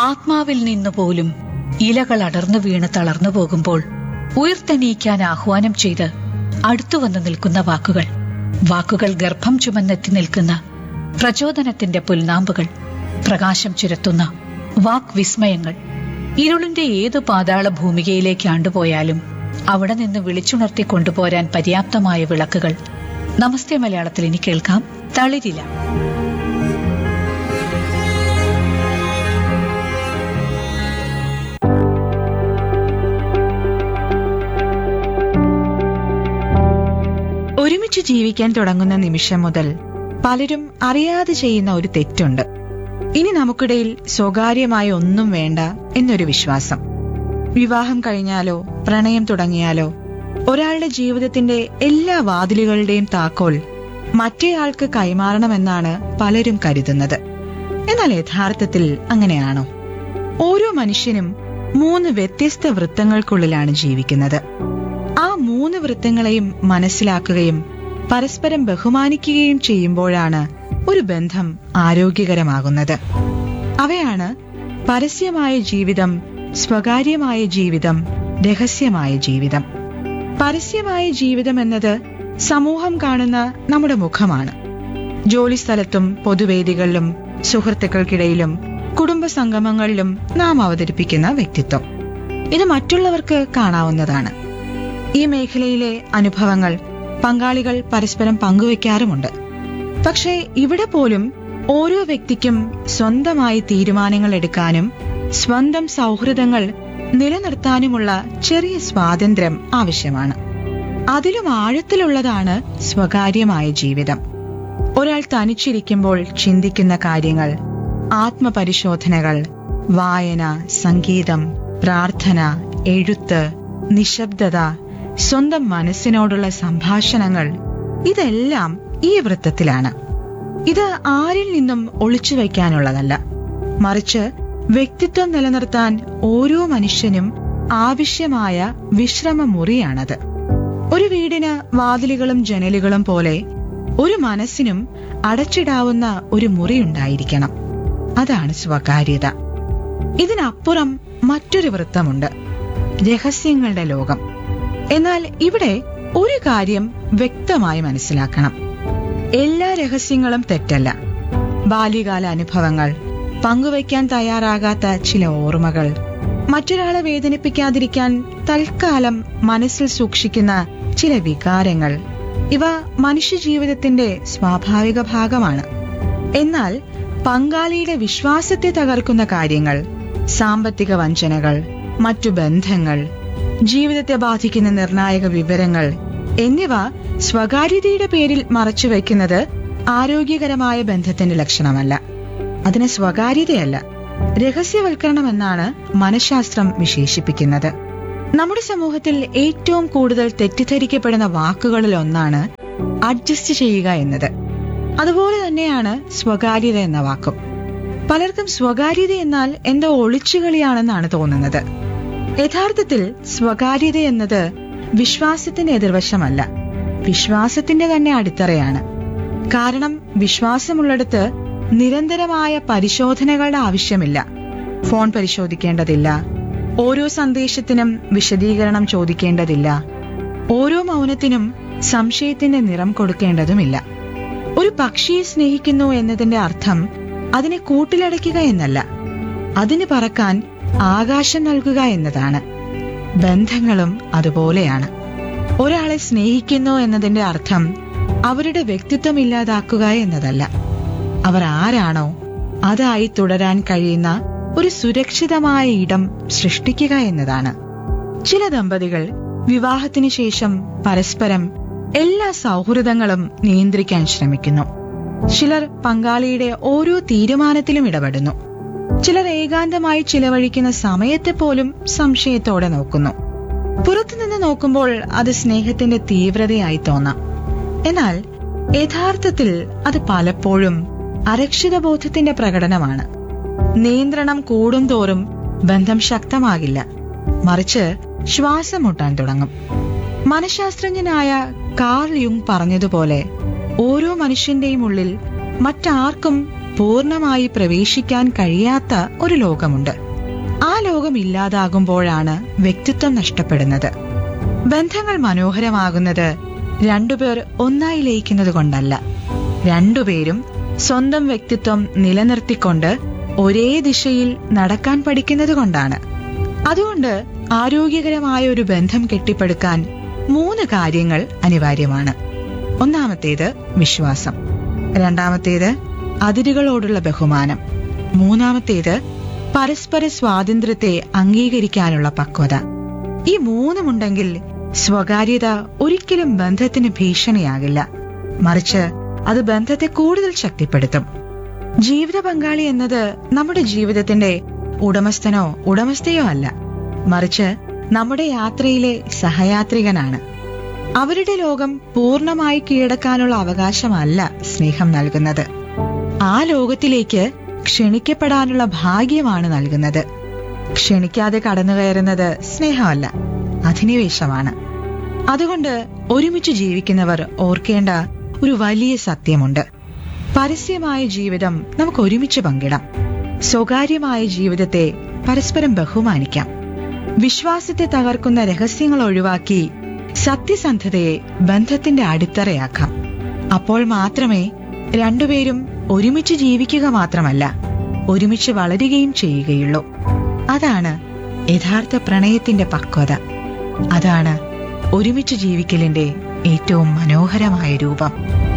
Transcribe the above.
ആത്മാവിൽ നിന്ന് പോലും ഇലകൾ അടർന്നു വീണ് തളർന്നു പോകുമ്പോൾ ഉയർത്തെണീക്കാൻ ആഹ്വാനം ചെയ്ത് അടുത്തുവന്ന് നിൽക്കുന്ന വാക്കുകൾ വാക്കുകൾ ഗർഭം ചുമന്നെത്തി നിൽക്കുന്ന പ്രചോദനത്തിന്റെ പുൽനാമ്പുകൾ പ്രകാശം ചുരത്തുന്ന വാക്വിസ്മയങ്ങൾ ഇരുളിന്റെ ഏതു പാതാള ഭൂമികയിലേക്ക് ആണ്ടുപോയാലും അവിടെ നിന്ന് വിളിച്ചുണർത്തി കൊണ്ടുപോരാൻ പര്യാപ്തമായ വിളക്കുകൾ നമസ്തേ മലയാളത്തിൽ ഇനി കേൾക്കാം തളിരില ഒരുമിച്ച് ജീവിക്കാൻ തുടങ്ങുന്ന നിമിഷം മുതൽ പലരും അറിയാതെ ചെയ്യുന്ന ഒരു തെറ്റുണ്ട് ഇനി നമുക്കിടയിൽ സ്വകാര്യമായ ഒന്നും വേണ്ട എന്നൊരു വിശ്വാസം വിവാഹം കഴിഞ്ഞാലോ പ്രണയം തുടങ്ങിയാലോ ഒരാളുടെ ജീവിതത്തിന്റെ എല്ലാ വാതിലുകളുടെയും താക്കോൽ മറ്റേയാൾക്ക് കൈമാറണമെന്നാണ് പലരും കരുതുന്നത് എന്നാൽ യഥാർത്ഥത്തിൽ അങ്ങനെയാണോ ഓരോ മനുഷ്യനും മൂന്ന് വ്യത്യസ്ത വൃത്തങ്ങൾക്കുള്ളിലാണ് ജീവിക്കുന്നത് ആ മൂന്ന് വൃത്തങ്ങളെയും മനസ്സിലാക്കുകയും പരസ്പരം ബഹുമാനിക്കുകയും ചെയ്യുമ്പോഴാണ് ഒരു ബന്ധം ആരോഗ്യകരമാകുന്നത് അവയാണ് പരസ്യമായ ജീവിതം സ്വകാര്യമായ ജീവിതം രഹസ്യമായ ജീവിതം പരസ്യമായ ജീവിതം എന്നത് സമൂഹം കാണുന്ന നമ്മുടെ മുഖമാണ് ജോലിസ്ഥലത്തും പൊതുവേദികളിലും സുഹൃത്തുക്കൾക്കിടയിലും കുടുംബ സംഗമങ്ങളിലും നാം അവതരിപ്പിക്കുന്ന വ്യക്തിത്വം ഇത് മറ്റുള്ളവർക്ക് കാണാവുന്നതാണ് ഈ മേഖലയിലെ അനുഭവങ്ങൾ പങ്കാളികൾ പരസ്പരം പങ്കുവെക്കാറുമുണ്ട് പക്ഷേ ഇവിടെ പോലും ഓരോ വ്യക്തിക്കും സ്വന്തമായി തീരുമാനങ്ങൾ എടുക്കാനും സ്വന്തം സൗഹൃദങ്ങൾ നിലനിർത്താനുമുള്ള ചെറിയ സ്വാതന്ത്ര്യം ആവശ്യമാണ് അതിലും ആഴത്തിലുള്ളതാണ് സ്വകാര്യമായ ജീവിതം ഒരാൾ തനിച്ചിരിക്കുമ്പോൾ ചിന്തിക്കുന്ന കാര്യങ്ങൾ ആത്മപരിശോധനകൾ വായന സംഗീതം പ്രാർത്ഥന എഴുത്ത് നിശബ്ദത സ്വന്തം മനസ്സിനോടുള്ള സംഭാഷണങ്ങൾ ഇതെല്ലാം ഈ വൃത്തത്തിലാണ് ഇത് ആരിൽ നിന്നും ഒളിച്ചു വയ്ക്കാനുള്ളതല്ല മറിച്ച് വ്യക്തിത്വം നിലനിർത്താൻ ഓരോ മനുഷ്യനും ആവശ്യമായ വിശ്രമ മുറിയാണത് ഒരു വീടിന് വാതിലുകളും ജനലുകളും പോലെ ഒരു മനസ്സിനും അടച്ചിടാവുന്ന ഒരു മുറിയുണ്ടായിരിക്കണം അതാണ് സ്വകാര്യത ഇതിനപ്പുറം മറ്റൊരു വൃത്തമുണ്ട് രഹസ്യങ്ങളുടെ ലോകം എന്നാൽ ഇവിടെ ഒരു കാര്യം വ്യക്തമായി മനസ്സിലാക്കണം എല്ലാ രഹസ്യങ്ങളും തെറ്റല്ല ബാല്യകാല അനുഭവങ്ങൾ പങ്കുവയ്ക്കാൻ തയ്യാറാകാത്ത ചില ഓർമ്മകൾ മറ്റൊരാളെ വേദനിപ്പിക്കാതിരിക്കാൻ തൽക്കാലം മനസ്സിൽ സൂക്ഷിക്കുന്ന ചില വികാരങ്ങൾ ഇവ മനുഷ്യജീവിതത്തിന്റെ സ്വാഭാവിക ഭാഗമാണ് എന്നാൽ പങ്കാളിയുടെ വിശ്വാസത്തെ തകർക്കുന്ന കാര്യങ്ങൾ സാമ്പത്തിക വഞ്ചനകൾ മറ്റു ബന്ധങ്ങൾ ജീവിതത്തെ ബാധിക്കുന്ന നിർണായക വിവരങ്ങൾ എന്നിവ സ്വകാര്യതയുടെ പേരിൽ മറച്ചുവെക്കുന്നത് ആരോഗ്യകരമായ ബന്ധത്തിന്റെ ലക്ഷണമല്ല അതിന് സ്വകാര്യതയല്ല രഹസ്യവൽക്കരണം എന്നാണ് മനഃശാസ്ത്രം വിശേഷിപ്പിക്കുന്നത് നമ്മുടെ സമൂഹത്തിൽ ഏറ്റവും കൂടുതൽ തെറ്റിദ്ധരിക്കപ്പെടുന്ന വാക്കുകളിൽ ഒന്നാണ് അഡ്ജസ്റ്റ് ചെയ്യുക എന്നത് അതുപോലെ തന്നെയാണ് സ്വകാര്യത എന്ന വാക്കും പലർക്കും സ്വകാര്യത എന്നാൽ എന്തോ ഒളിച്ചുകളിയാണെന്നാണ് തോന്നുന്നത് യഥാർത്ഥത്തിൽ സ്വകാര്യത എന്നത് വിശ്വാസത്തിന്റെ എതിർവശമല്ല വിശ്വാസത്തിന്റെ തന്നെ അടിത്തറയാണ് കാരണം വിശ്വാസമുള്ളിടത്ത് നിരന്തരമായ പരിശോധനകളുടെ ആവശ്യമില്ല ഫോൺ പരിശോധിക്കേണ്ടതില്ല ഓരോ സന്ദേശത്തിനും വിശദീകരണം ചോദിക്കേണ്ടതില്ല ഓരോ മൗനത്തിനും സംശയത്തിന്റെ നിറം കൊടുക്കേണ്ടതുമില്ല ഒരു പക്ഷിയെ സ്നേഹിക്കുന്നു എന്നതിന്റെ അർത്ഥം അതിനെ കൂട്ടിലടയ്ക്കുക എന്നല്ല അതിന് പറക്കാൻ ആകാശം നൽകുക എന്നതാണ് ബന്ധങ്ങളും അതുപോലെയാണ് ഒരാളെ സ്നേഹിക്കുന്നു എന്നതിന്റെ അർത്ഥം അവരുടെ വ്യക്തിത്വം ഇല്ലാതാക്കുക എന്നതല്ല അവർ ആരാണോ അതായി തുടരാൻ കഴിയുന്ന ഒരു സുരക്ഷിതമായ ഇടം സൃഷ്ടിക്കുക എന്നതാണ് ചില ദമ്പതികൾ വിവാഹത്തിനു ശേഷം പരസ്പരം എല്ലാ സൗഹൃദങ്ങളും നിയന്ത്രിക്കാൻ ശ്രമിക്കുന്നു ചിലർ പങ്കാളിയുടെ ഓരോ തീരുമാനത്തിലും ഇടപെടുന്നു ചിലർ ഏകാന്തമായി ചിലവഴിക്കുന്ന സമയത്തെ പോലും സംശയത്തോടെ നോക്കുന്നു പുറത്തുനിന്ന് നോക്കുമ്പോൾ അത് സ്നേഹത്തിന്റെ തീവ്രതയായി തോന്നാം എന്നാൽ യഥാർത്ഥത്തിൽ അത് പലപ്പോഴും അരക്ഷിതബോധത്തിന്റെ പ്രകടനമാണ് നിയന്ത്രണം കൂടുംതോറും ബന്ധം ശക്തമാകില്ല മറിച്ച് ശ്വാസം മുട്ടാൻ തുടങ്ങും മനഃശാസ്ത്രജ്ഞനായ കാർൽ യുങ് പറഞ്ഞതുപോലെ ഓരോ മനുഷ്യന്റെയും ഉള്ളിൽ മറ്റാർക്കും പൂർണ്ണമായി പ്രവേശിക്കാൻ കഴിയാത്ത ഒരു ലോകമുണ്ട് ആ ലോകം ഇല്ലാതാകുമ്പോഴാണ് വ്യക്തിത്വം നഷ്ടപ്പെടുന്നത് ബന്ധങ്ങൾ മനോഹരമാകുന്നത് രണ്ടുപേർ ഒന്നായി ലയിക്കുന്നത് കൊണ്ടല്ല രണ്ടുപേരും സ്വന്തം വ്യക്തിത്വം നിലനിർത്തിക്കൊണ്ട് ഒരേ ദിശയിൽ നടക്കാൻ പഠിക്കുന്നത് കൊണ്ടാണ് അതുകൊണ്ട് ആരോഗ്യകരമായ ഒരു ബന്ധം കെട്ടിപ്പടുക്കാൻ മൂന്ന് കാര്യങ്ങൾ അനിവാര്യമാണ് ഒന്നാമത്തേത് വിശ്വാസം രണ്ടാമത്തേത് അതിരുകളോടുള്ള ബഹുമാനം മൂന്നാമത്തേത് പരസ്പര സ്വാതന്ത്ര്യത്തെ അംഗീകരിക്കാനുള്ള പക്വത ഈ മൂന്നുമുണ്ടെങ്കിൽ സ്വകാര്യത ഒരിക്കലും ബന്ധത്തിന് ഭീഷണിയാകില്ല മറിച്ച് അത് ബന്ധത്തെ കൂടുതൽ ശക്തിപ്പെടുത്തും ജീവിത പങ്കാളി എന്നത് നമ്മുടെ ജീവിതത്തിന്റെ ഉടമസ്ഥനോ ഉടമസ്ഥയോ അല്ല മറിച്ച് നമ്മുടെ യാത്രയിലെ സഹയാത്രികനാണ് അവരുടെ ലോകം പൂർണ്ണമായി കീഴടക്കാനുള്ള അവകാശമല്ല സ്നേഹം നൽകുന്നത് ആ ലോകത്തിലേക്ക് ക്ഷണിക്കപ്പെടാനുള്ള ഭാഗ്യമാണ് നൽകുന്നത് ക്ഷണിക്കാതെ കടന്നുകയറുന്നത് സ്നേഹമല്ല അധിനിവേശമാണ് അതുകൊണ്ട് ഒരുമിച്ച് ജീവിക്കുന്നവർ ഓർക്കേണ്ട ഒരു വലിയ സത്യമുണ്ട് പരസ്യമായ ജീവിതം നമുക്ക് ഒരുമിച്ച് പങ്കിടാം സ്വകാര്യമായ ജീവിതത്തെ പരസ്പരം ബഹുമാനിക്കാം വിശ്വാസത്തെ തകർക്കുന്ന രഹസ്യങ്ങൾ ഒഴിവാക്കി സത്യസന്ധതയെ ബന്ധത്തിന്റെ അടിത്തറയാക്കാം അപ്പോൾ മാത്രമേ രണ്ടുപേരും ഒരുമിച്ച് ജീവിക്കുക മാത്രമല്ല ഒരുമിച്ച് വളരുകയും ചെയ്യുകയുള്ളൂ അതാണ് യഥാർത്ഥ പ്രണയത്തിന്റെ പക്വത അതാണ് ഒരുമിച്ച് ജീവിക്കലിന്റെ ഏറ്റവും മനോഹരമായ രൂപം